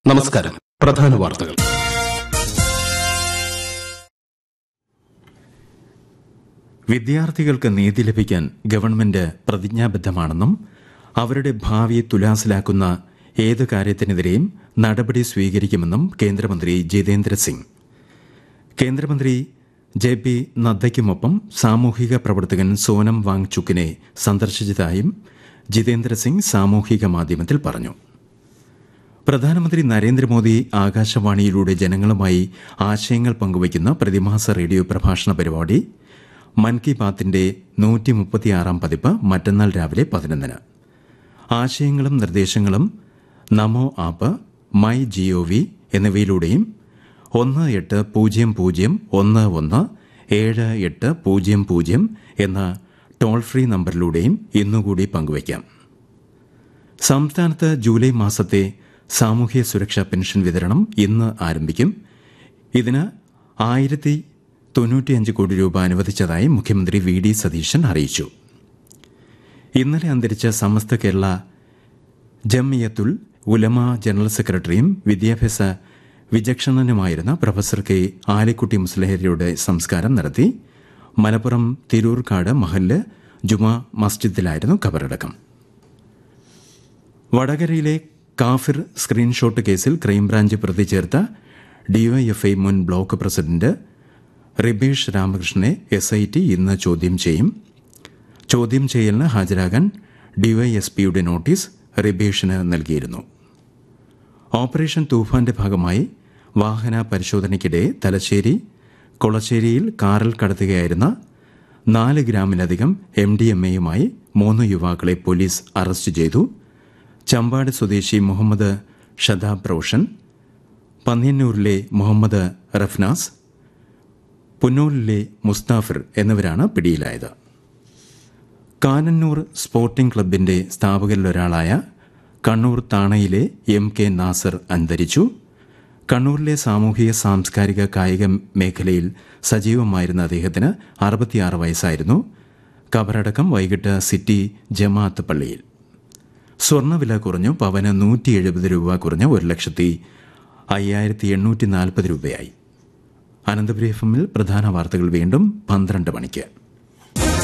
നമസ്കാരം പ്രധാന വാർത്തകൾ വിദ്യാർത്ഥികൾക്ക് നീതി ലഭിക്കാൻ ഗവൺമെന്റ് പ്രതിജ്ഞാബദ്ധമാണെന്നും അവരുടെ ഭാവിയെ തുലാസിലാക്കുന്ന ഏത് കാര്യത്തിനെതിരെയും നടപടി സ്വീകരിക്കുമെന്നും കേന്ദ്രമന്ത്രി ജിതേന്ദ്ര സിംഗ് കേന്ദ്രമന്ത്രി ജെ പി നദ്ദയ്ക്കുമൊപ്പം സാമൂഹിക പ്രവർത്തകൻ സോനം വാങ് ചുക്കിനെ സന്ദർശിച്ചതായും ജിതേന്ദ്ര സിംഗ് സാമൂഹിക മാധ്യമത്തിൽ പറഞ്ഞു പ്രധാനമന്ത്രി നരേന്ദ്രമോദി ആകാശവാണിയിലൂടെ ജനങ്ങളുമായി ആശയങ്ങൾ പങ്കുവയ്ക്കുന്ന പ്രതിമാസ റേഡിയോ പ്രഭാഷണ പരിപാടി മൻ കി ബാത്തിന്റെ നൂറ്റി മുപ്പത്തിയാറാം പതിപ്പ് മറ്റന്നാൾ രാവിലെ പതിനൊന്നിന് ആശയങ്ങളും നിർദ്ദേശങ്ങളും Namo app my G O V എന്നിവയിലൂടെയും ഒന്ന് എട്ട് പൂജ്യം പൂജ്യം ഒന്ന് ഒന്ന് ഏഴ് എട്ട് പൂജ്യം പൂജ്യം എന്ന ടോൾ ഫ്രീ നമ്പറിലൂടെയും ഇന്നുകൂടി പങ്കുവയ്ക്കാം സംസ്ഥാനത്ത് ജൂലൈ മാസത്തെ സാമൂഹ്യ സുരക്ഷാ പെൻഷൻ വിതരണം ഇന്ന് ആരംഭിക്കും ഇതിന് ആയിരത്തി തൊണ്ണൂറ്റിയഞ്ച് കോടി രൂപ അനുവദിച്ചതായി മുഖ്യമന്ത്രി വി ഡി സതീശൻ അറിയിച്ചു ഇന്നലെ അന്തരിച്ച സമസ്ത കേരള ജമിയത്തുൽ ഉലമ ജനറൽ സെക്രട്ടറിയും വിദ്യാഭ്യാസ വിചക്ഷണനുമായിരുന്ന പ്രൊഫസർ കെ ആലിക്കുട്ടി മുസ്ലഹരിയുടെ സംസ്കാരം നടത്തി മലപ്പുറം തിരൂർക്കാട് മഹല്ല് ജുമാ മസ്ജിദിലായിരുന്നു ഖബറടക്കം വടകരയിലെ കാഫിർ സ്ക്രീൻഷോട്ട് കേസിൽ ക്രൈംബ്രാഞ്ച് പ്രതി ചേർത്ത ഡിവൈഎഫ്ഐ മുൻ ബ്ലോക്ക് പ്രസിഡന്റ് റിബേഷ് രാമകൃഷ്ണനെ എസ് ഐ ടി ഇന്ന് ചോദ്യം ചെയ്യും ചോദ്യം ചെയ്യലിന് ഹാജരാകാൻ ഡിവൈഎസ്പിയുടെ നോട്ടീസ് റിബേഷിന് നൽകിയിരുന്നു ഓപ്പറേഷൻ തൂഫാന്റെ ഭാഗമായി വാഹന പരിശോധനയ്ക്കിടെ തലശ്ശേരി കൊളശ്ശേരിയിൽ കാറിൽ കടത്തുകയായിരുന്ന നാല് ഗ്രാമിലധികം എം ഡി എം എയുമായി മൂന്ന് യുവാക്കളെ പോലീസ് അറസ്റ്റ് ചെയ്തു ചമ്പാട് സ്വദേശി മുഹമ്മദ് ഷദാബ് റോഷൻ പന്ന്യന്നൂരിലെ മുഹമ്മദ് റഫ്നാസ് പുന്നൂരിലെ മുസ്താഫിർ എന്നിവരാണ് പിടിയിലായത് കാനന്നൂർ സ്പോർട്ടിംഗ് ക്ലബിന്റെ സ്ഥാപകരിലൊരാളായ കണ്ണൂർ താണയിലെ എം കെ നാസർ അന്തരിച്ചു കണ്ണൂരിലെ സാമൂഹിക സാംസ്കാരിക കായിക മേഖലയിൽ സജീവമായിരുന്ന അദ്ദേഹത്തിന് അറുപത്തിയാറ് വയസ്സായിരുന്നു കബറടക്കം വൈകിട്ട് സിറ്റി ജമാഅത്ത് പള്ളിയിൽ സ്വർണ്ണവില കുറഞ്ഞു പവന് നൂറ്റി എഴുപത് രൂപ കുറഞ്ഞ് ഒരു ലക്ഷത്തി അയ്യായിരത്തി എണ്ണൂറ്റി നാൽപ്പത് രൂപയായി അനന്തപുരി എഫ് എമ്മിൽ പ്രധാന വാർത്തകൾ വീണ്ടും പന്ത്രണ്ട് മണിക്ക്